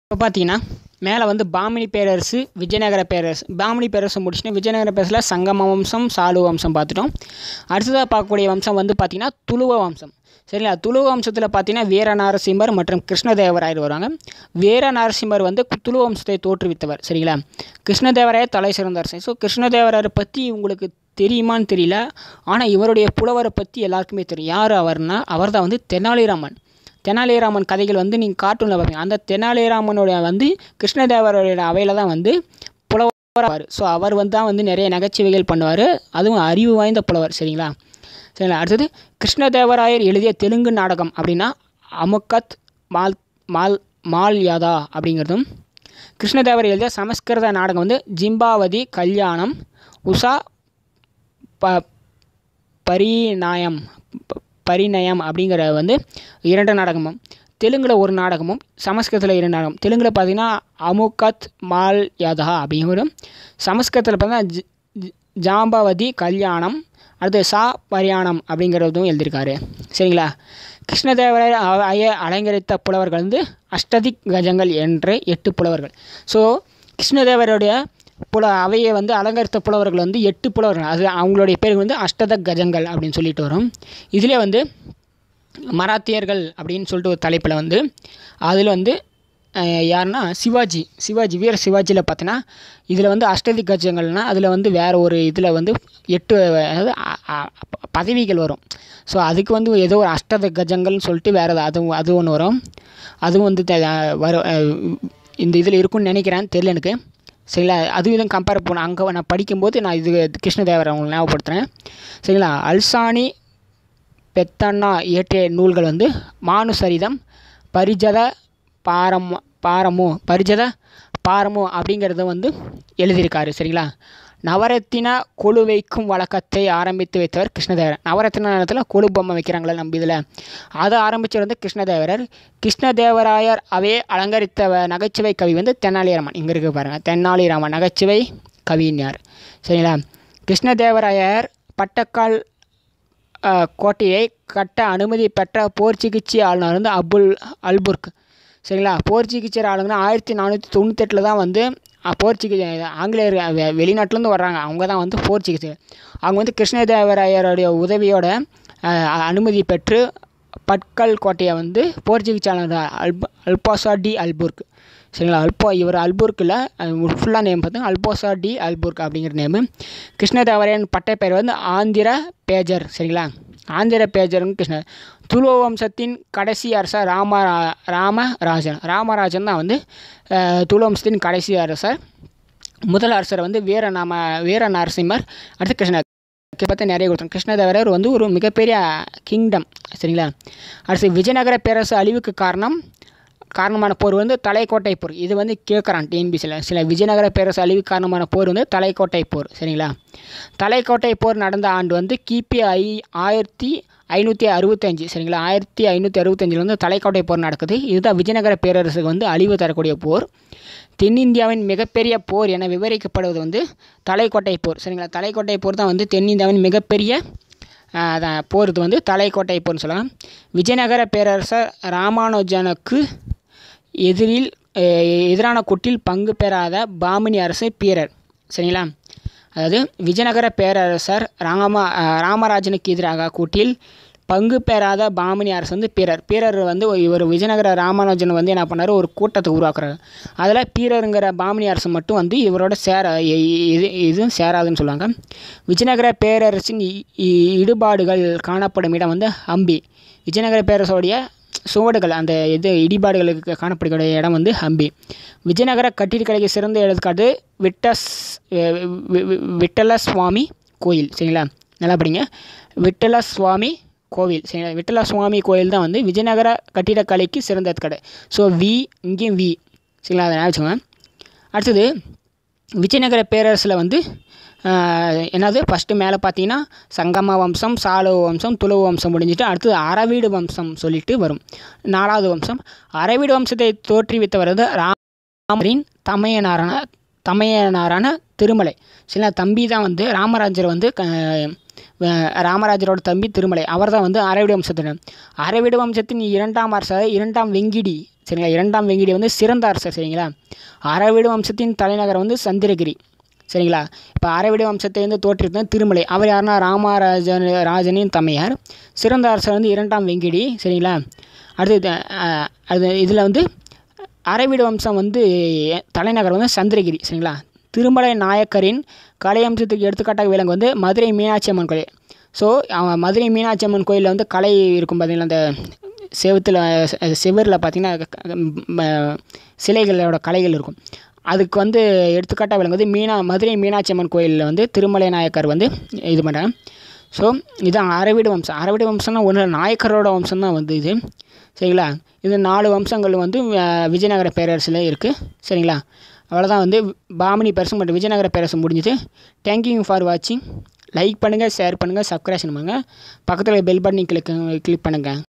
இப்போ பார்த்தீங்கன்னா மேலே வந்து பாமினி பேரரசு விஜயநகர பேரரசு பாமினி பேரரசு முடிச்சுட்டு விஜயநகர பேரரசில் சங்கம வம்சம் சாலு வம்சம் பார்த்துட்டோம் அடுத்ததாக பார்க்கக்கூடிய வம்சம் வந்து பார்த்திங்கன்னா துளுவ வம்சம் சரிங்களா துளுவ வம்சத்தில் பார்த்தீங்கன்னா வீர நரசிம்மர் மற்றும் கிருஷ்ணதேவராயர் வருவாங்க வீர நரசிம்மர் வந்து துளுவ வம்சத்தை தோற்றுவித்தவர் சரிங்களா கிருஷ்ணதேவராயர் தலை சிறந்த அரசன் ஸோ கிருஷ்ணதேவராயரை பற்றி உங்களுக்கு தெரியுமான்னு தெரியல ஆனால் இவருடைய புலவரை பற்றி எல்லாருக்குமே தெரியும் யார் அவர்னா அவர் தான் வந்து தெனாலிராமன் தெனாலிராமன் கதைகள் வந்து நீங்கள் கார்ட்டூனில் பார்ப்பீங்க அந்த தெனாலிராமனுடைய வந்து கிருஷ்ணதேவரோட அவையில் தான் வந்து புலவர் ஸோ அவர் வந்து தான் வந்து நிறைய நகைச்சுவைகள் பண்ணுவார் அதுவும் அறிவு வாய்ந்த புலவர் சரிங்களா சரிங்களா அடுத்தது கிருஷ்ணதேவராயர் எழுதிய தெலுங்கு நாடகம் அப்படின்னா அமுக்கத் மால் மால் மால் யாதா அப்படிங்கிறதும் கிருஷ்ணதேவர் எழுதிய சமஸ்கிருத நாடகம் வந்து ஜிம்பாவதி கல்யாணம் உஷா ப பரிநாயம் ப- பரிணயம் அப்படிங்கிற வந்து இரண்டு நாடகமும் தெலுங்கில் ஒரு நாடகமும் சமஸ்கிருதத்தில் இரண்டு நாடகம் தெலுங்கில் பார்த்தீங்கன்னா அமுகத் மால் யதா அப்படிங்கிற சமஸ்கிருதத்தில் பார்த்தீங்கன்னா ஜி- ஜி- ஜாம்பவதி கல்யாணம் அடுத்து சா பரியாணம் அப்படிங்கிறதும் எழுதியிருக்காரு சரிங்களா கிருஷ்ணதேவராயர் அ- ஐய அலங்கரித்த புலவர்கள் வந்து அஷ்டதிக் கஜங்கள் என்ற எட்டு புலவர்கள் ஸோ கிருஷ்ணதேவருடைய புல அவையை வந்து அலங்கரித்த புலவர்கள் வந்து எட்டு புலவர்கள் அது அவங்களுடைய பேர் வந்து அஷ்டத கஜங்கள் அப்படின்னு சொல்லிட்டு வரும் இதிலே வந்து மராத்தியர்கள் அப்படின்னு சொல்லிட்டு ஒரு தலைப்பில் வந்து அதில் வந்து அஹ், யாருன்னா சிவாஜி சிவாஜி வீர சிவாஜியில் பார்த்தீங்கன்னா இதில் வந்து அஷ்டதி கஜங்கள்னா அதில் வந்து வேறு ஒரு இதில் வந்து எட்டு அதாவது அ- அ- பதவிகள் வரும் ஸோ அதுக்கு வந்து ஏதோ ஒரு அஷ்டத கஜங்கள்னு சொல்லிட்டு வேறு அதுவும் அது ஒன்று வரும் அதுவும் வந்து த- வரும் அஹ், இந்த இதில் இருக்கும்னு நினைக்கிறேன் தெரியல எனக்கு சரிங்களா அது இதுவும் கம்பேர் பண்ண அங்கே நான் படிக்கும்போது நான் இது கிருஷ்ணதேவரை உங்களுக்கு ஞாபகப்படுத்துகிறேன் சரிங்களா அல்சானி பெத்தண்ணா இயற்றிய நூல்கள் வந்து மானுசரிதம் பரிஜத பாரம் பாரமு பரிஜத பாரமு அப்படிங்கிறத வந்து எழுதியிருக்காரு சரிங்களா நவரத்தின கொலு வைக்கும் வழக்கத்தை ஆரம்பித்து வைத்தவர் கிருஷ்ணதேவரர் நவரத்தின நேரத்தில் கொலு பொம்மை வைக்கிறாங்களே நம்ம இதில் அதை ஆரம்பிச்சவர் வந்து கிருஷ்ணதேவரர் கிருஷ்ணதேவராயர் அவே அலங்கரித்த வ- நகைச்சுவை கவி வந்து தென்னாலிராமன் இங்கே இருக்கு பாருங்கள் தென்னாலிராமன் நகைச்சுவை கவிஞர் சரிங்களா கிருஷ்ணதேவராயர் பட்டக்கால் அஹ், கோட்டையை கட்ட அனுமதி பெற்ற போர்ச்சுகீசிய ஆளுநர் வந்து அபுல் அல்புர்க் சரிங்களா போர்ச்சுகீசியர் ஆளுங்கன்னா ஆயிரத்தி நானூற்றி தொண்ணூத்தெட்டில் தான் வந்து அஹ், போர்ச்சுகீ ஆங்கிலேயர் வெ- வெளிநாட்டிலேருந்து வர்றாங்க அவங்க தான் வந்து போர்ச்சுகீசியர் அவங்க வந்து கிருஷ்ணதேவராயருடைய உதவியோட அஹ், அனுமதி பெற்று பட்கல் கோட்டையை வந்து போர்ச்சுகீஸ் ஆளுநர் அல்ப அல்பாசா டி அல்புர்க் சரிங்களா அல்போ இவர் அல்புர்க்கில் ஃபுல்லாக நேம் பார்த்தீங்கன்னா அல்போசா டி அல்புர்க் அப்படிங்கிற நேமு கிருஷ்ணதேவரையன் பட்டப்பெயர் வந்து ஆந்திர பேஜர் சரிங்களா ஆந்திர பேஜர்னு கிருஷ்ண துளுவ வம்சத்தின் கடைசி அரசர் ராம ராமராஜன் ராமராஜன் தான் வந்து அஹ், துளுவ வம்சத்தின் கடைசி அரசர் முதல் அரசர் வந்து வீர நாம வீர நரசிம்மர் அடுத்து கிருஷ்ண பார்த்து நிறைய கொடுத்தோம் கிருஷ்ணதேவரர் வந்து ஒரு மிகப்பெரிய கிங்டம் சரிங்களா அடுத்து விஜயநகர பேரரசு அழிவுக்கு காரணம் காரணமான போர் வந்து தலைக்கோட்டை போர் இது வந்து கேட்குறான் டிஎன்பிசியில் சில விஜயநகர பேரரசு அழிவுக்கு காரணமான போர் வந்து தலைக்கோட்டை போர் சரிங்களா தலைக்கோட்டை போர் நடந்த ஆண்டு வந்து கிபி ஐ ஆயிரத்தி ஐநூற்றி அறுபத்தஞ்சு சரிங்களா ஆயிரத்தி ஐநூற்றி அறுபத்தஞ்சில் வந்து தலைக்கோட்டை போர் நடக்குது இதுதான் விஜயநகர பேரரசுக்கு வந்து அழிவு தரக்கூடிய போர் தென்னிந்தியாவின் மிகப்பெரிய போர் என விவரிக்கப்படுவது வந்து தலைக்கோட்டை போர் சரிங்களா தலைக்கோட்டை போர் தான் வந்து தென்னிந்தியாவின் மிகப்பெரிய ஆஹ், அதான் போர் இது வந்து தலைக்கோட்டை போர்னு சொல்லலாம் விஜயநகர பேரரசர் ராமானுஜனுக்கு எதிரில் அஹ், எதிரான கூட்டில் பங்கு பெறாத பாமினி அரசு பீரர் சரிங்களா அதாவது விஜயநகர பேரரசர் ராம அஹ், ராமராஜனுக்கு எதிராக கூட்டில் பங்கு பெறாத பாமினி அரசு வந்து பீரர் பீரர் வந்து இவர் விஜயநகர ராமானுஜன் வந்து என்ன பண்ணாரு ஒரு கூட்டத்தை உருவாக்குறாரு அதில் பீரருங்கிற பாமினி அரசு மட்டும் வந்து இவரோட சேர இ- இ- இது இதுவும் சேராதுன்னு சொல்லுவாங்க விஜயநகர பேரரசின் இ- இ- இடுபாடுகள் காணப்படும் இடம் வந்து ஹம்பி விஜயநகர பேரரசோடைய சுவடுகள் அந்த இது இடிபாடுகளுக்கு காணப்படக்கூடிய இடம் வந்து ஹம்பி விஜயநகர கட்டிடக்கலைக்கு சிறந்த எடுத்துக்காட்டு விட்டஸ் வி- வி- வி- விட்டல சுவாமி கோயில் சரிங்களா நல்லா படிங்க விட்டல சுவாமி கோவில் சரிங்களா விட்டல சுவாமி கோயில் தான் வந்து விஜயநகர கட்டிடக்கலைக்கு சிறந்த எடுத்துக்காட்டு ஸோ வி இங்கேயும் வி சரிங்களா அதை ஞாபகம் வச்சுக்கோங்க அடுத்தது விஜயநகர பேரரசில் வந்து ஆஹ், என்னது ஃபஸ்ட்டு மேலே பார்த்தீங்கன்னா சங்கம வம்சம் சாளுவ வம்சம் துளுவ வம்சம் முடிஞ்சிட்டு அடுத்தது அரவீடு வம்சம் சொல்லிட்டு வரும் நாலாவது வம்சம் அரவீடு வம்சத்தை தோற்றுவித்தவர் வந்து ராமரின் தமையனாரான தமையனாரான திருமலை சரிங்களா தம்பி தான் வந்து ராமராஜர் வந்து க- வ- ராமராஜரோட தம்பி திருமலை அவர் தான் வந்து அரவிடு வம்சத்தினர் அரவிடு வம்சத்தின் இரண்டாம் அரசர் இரண்டாம் வெங்கிடி சரிங்களா இரண்டாம் வெங்கிடி வந்து சிறந்த அரசர் சரிங்களா அரவிடு வம்சத்தின் தலைநகரம் வந்து சந்திரகிரி சரிங்களா இப்போ அரவிடு வம்சத்தை வந்து தோற்றுவித்தது திருமலை அவர் யாருன்னா ராமராஜன் ராஜனின் தமையார் சிறந்த அரசர் வந்து இரண்டாம் வெங்கிடி சரிங்களா அடுத்து அஹ், அது இதில் வந்து அரவிடு வம்சம் வந்து தலைநகர் வந்து சந்திரகிரி சரிங்களா திருமலை நாயக்கரின் கலை அம்சத்துக்கு எடுத்துக்காட்டாக விலங்கு வந்து மதுரை மீனாட்சி அம்மன் கோயில் ஸோ அவன் மதுரை மீனாட்சி அம்மன் கோயிலில் வந்து கலை இருக்கும் பார்த்தீங்களா அந்த செவுத்தில் செவரில் பார்த்தீங்கன்னா க- ம- சிலைகளோட கலைகள் இருக்கும் அதுக்கு வந்து எடுத்துக்காட்டாக விலங்கு வந்து மீனா மதுரை மீனாட்சி அம்மன் கோயிலில் வந்து திருமலை நாயக்கர் வந்து இது பண்ணுறாங்க ஸோ இதான் அரவிடு வம்சம் அரவிடு வம்சம்னா ஒன்று நாயக்கரோட வம்சம் தான் வந்து இது சரிங்களா இது நாலு வம்சங்கள் வந்து அஹ், விஜயநகர பேரரசில் இருக்குது சரிங்களா அவ்வளோதான் வந்து பாமினி பேரரசு மற்றும் விஜயநகர பேரரசு முடிஞ்சுது தேங்க்யூ ஃபார் வாட்சிங் லைக் பண்ணுங்கள் ஷேர் பண்ணுங்கள் சப்ஸ்கிரைப் பண்ணுங்கள் பக்கத்தில் பெல் பட்டனை கிளிக் கிளிக் பண்ணுங்கள்